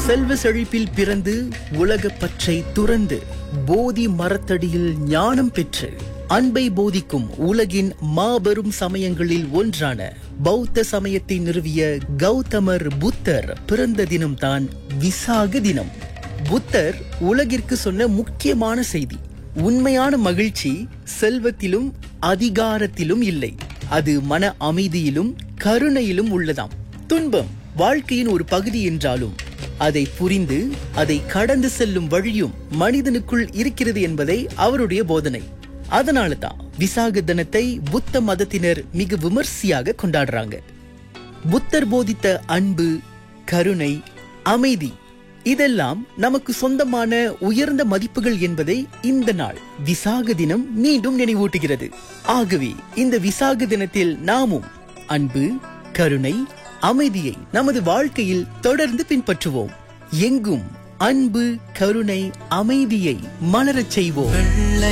செல்வ செழிப்பில் பிறந்து உலக பற்றை துறந்து போதி மரத்தடியில் ஞானம் பெற்று அன்பை போதிக்கும் உலகின் மாபெரும் சமயங்களில் ஒன்றான பௌத்த சமயத்தை நிறுவிய கௌதமர் புத்தர் பிறந்த தினம்தான் விசாக தினம் புத்தர் உலகிற்கு சொன்ன முக்கியமான செய்தி உண்மையான மகிழ்ச்சி செல்வத்திலும் அதிகாரத்திலும் இல்லை அது மன அமைதியிலும் கருணையிலும் உள்ளதாம் துன்பம் வாழ்க்கையின் ஒரு பகுதி என்றாலும் அதை புரிந்து அதை கடந்து செல்லும் வழியும் மனிதனுக்குள் இருக்கிறது என்பதை அவருடைய போதனை அதனால தான் விசாக தினத்தை புத்த மதத்தினர் மிக விமர்சையாக கொண்டாடுறாங்க புத்தர் போதித்த அன்பு கருணை அமைதி இதெல்லாம் நமக்கு சொந்தமான உயர்ந்த மதிப்புகள் என்பதை இந்த நாள் விசாக தினம் மீண்டும் நினைவூட்டுகிறது ஆகவே இந்த விசாக தினத்தில் நாமும் அன்பு கருணை அமைதியை நமது வாழ்க்கையில் தொடர்ந்து பின்பற்றுவோம் எங்கும் அன்பு கருணை அமைதியை மலரச் செய்வோம்